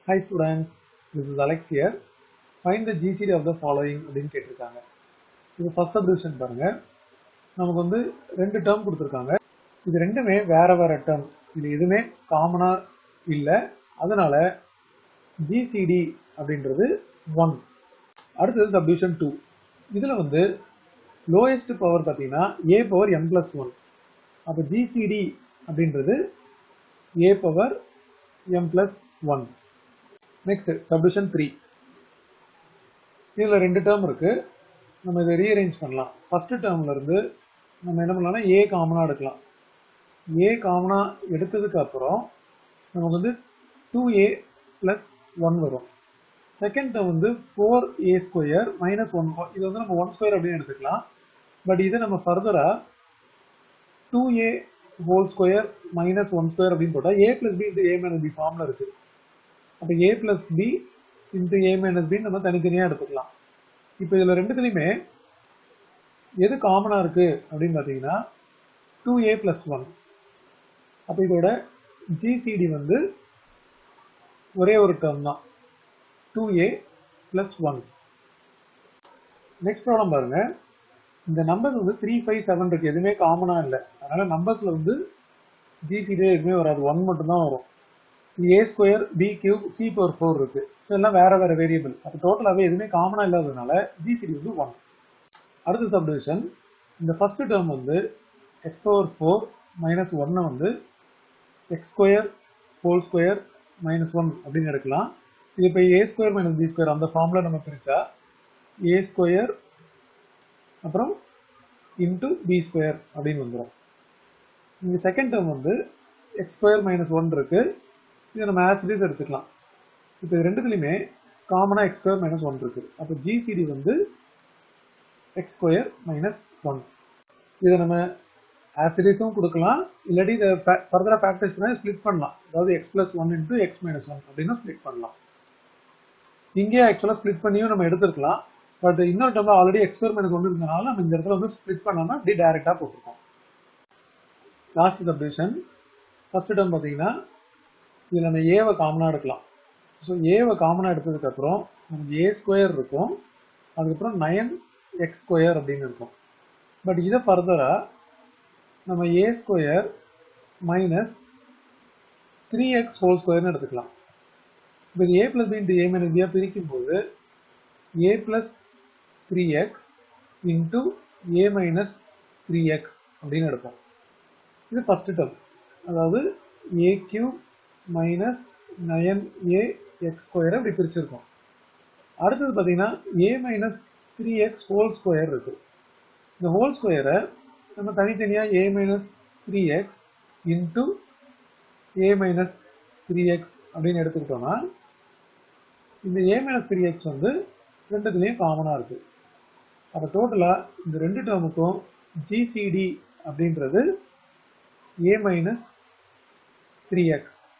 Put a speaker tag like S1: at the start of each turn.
S1: Hi students, this is Alex here. Find the GCD of the following அப்படின்னு கேட்டிருக்காங்க இது first subdivision பாருங்க நமக்கு வந்து ரெண்டு டேர்ம் கொடுத்துருக்காங்க இது ரெண்டுமே வேற வேற டேர்ம் இது எதுவுமே காமனா இல்லை அதனால ஜிசிடி அப்படின்றது ஒன் அடுத்தது சப்டிவிஷன் டூ இதில் வந்து லோயஸ்ட் பவர் பார்த்தீங்கன்னா A power N plus one அப்போ ஜிசிடி அப்படின்றது A power M plus one next subdivision three இதில் ரெண்டு டேர்ம் இருக்கு நம்ம இதை ரீஅரேஞ்ச் பண்ணலாம் ஃபர்ஸ்ட் டேர்ம்ல இருந்து நம்ம என்ன பண்ணலாம்னா ஏ காமனாக எடுக்கலாம் ஏ காமனாக எடுத்ததுக்கு அப்புறம் நமக்கு வந்து டூ ஏ ப்ளஸ் ஒன் வரும் செகண்ட் டேர்ம் வந்து four A square minus one இது வந்து நம்ம ஒன் ஸ்கொயர் அப்படின்னு எடுத்துக்கலாம் பட் இதை நம்ம ஃபர்தராக two A whole square minus one square அப்படின்னு போட்டால் A plus B into A minus B ஃபார்மில் இருக்குது அப்போ A plus B into A minus B நம்ம தனித்தனியாக எடுத்துக்கலாம் இப்போ இதில் ரெண்டுத்துலையுமே எது காமனாக இருக்குது அப்படின்னு பார்த்தீங்கன்னா டூ ஏ ப்ளஸ் ஒன் அப்போ இதோட ஜிசிடி வந்து ஒரே ஒரு டேர்ம் தான் two A plus one next problem பாருங்க இந்த நம்பர்ஸ் வந்து த்ரீ ஃபைவ் செவன் இருக்கு எதுவுமே காமனாக இல்லை அதனால நம்பர்ஸில் வந்து ஜிசிடியே எதுவுமே வராது ஒன் மட்டும்தான் வரும் A square B cube C power four இருக்கு ஸோ எல்லாம் வேற வேற வேரியபிள் அப்போ டோட்டலாகவே எதுவுமே காமனாக இல்லாததுனால ஜிசிடி வந்து ஒன் அடுத்த சப்டிவிஷன் இந்த ஃபர்ஸ்ட் டேர்ம் வந்து எக்ஸ் பவர் ஃபோர் மைனஸ் ஒன்னை வந்து X square whole square minus one அப்படின்னு எடுக்கலாம் இது இப்போ A square minus B square அந்த ஃபார்மில் நம்ம பிரித்தா ஏ ஸ்கொயர் அப்புறம் இன்ட்டு பி ஸ்கொயர் அப்படின்னு வந்துடும் இங்கே செகண்ட் டேர்ம் வந்து எக்ஸ் ஸ்கொயர் மைனஸ் ஒன் இருக்கு இதை நம்ம ஆசிடிஸ் எடுத்துக்கலாம் இப்போ இது ரெண்டுத்துலையுமே காமனாக எக்ஸ் ஸ்கொயர் மைனஸ் ஒன் இருக்கு அப்போ ஜிசிடி வந்து எக்ஸ் ஸ்கொயர் மைனஸ் ஒன் இதை நம்ம ஆசிடிஸும் கொடுக்கலாம் இல்லாட்டி இதை ஃபர்தராக ஃபேக்டர்ஸ் பண்ணி ஸ்ப்ளிட் பண்ணலாம் அதாவது X plus one into X minus one அப்படின்னு ஸ்ப்ளிட் பண்ணலாம் இங்கே ஆக்சுவலாக ஸ்ப்ளிட் பண்ணியும் நம்ம எடுத்துருக்கலாம் பட் இன்னொரு டைம்ல ஆல்ரெடி எக்ஸ் ஸ்கொயர் மைனஸ் ஒன்று இருந்தனால நம்ம இந்த இடத்துல வந்து ஸ்ப்ளிட் பண்ணாமல் அப்படியே டைரெக்டாக போட்டிருக்கோம் லாஸ்ட் சப்டிவிஷன் ஃபர்ஸ்ட் டேர்ம் பார்த்தீங்கன்னா இதில் நம்ம ஏவை காமனாக எடுக்கலாம் ஸோ ஏவை காமனாக எடுத்ததுக்கப்புறம் நமக்கு ஏ ஸ்கொயர் இருக்கும் அதுக்கப்புறம் நயன் எக்ஸ் ஸ்கொயர் அப்படின்னு இருக்கும் பட் இதை ஃபர்தராக நம்ம A square minus three X whole ஸ்கொயர்னு எடுத்துக்கலாம் இப்போ A plus B into A minus பியாக பிரிக்கும் போது A plus three X into A minus three X அப்படின்னு எடுப்போம் இது ஃபர்ஸ்ட் டேர்ம் அதாவது A cube minus nine A X ஸ்கொயரை இப்படி பிரிச்சிருக்கோம் அடுத்தது பார்த்தீங்கன்னா A minus three X whole square இருக்கு இந்த ஹோல் ஸ்கொயரை நம்ம தனித்தனியாக A minus three X into A minus three X அப்படின்னு எடுத்துக்கிட்டோம்னா இந்த ஏ மைனஸ் த்ரீ எக்ஸ் வந்து ரெண்டுத்துலேயும் காமனாக இருக்கு அப்போ டோட்டலாக இந்த ரெண்டு டேர்முக்கும் ஜிசிடி அப்படின்றது ஏ மைனஸ் த்ரீ எக்ஸ்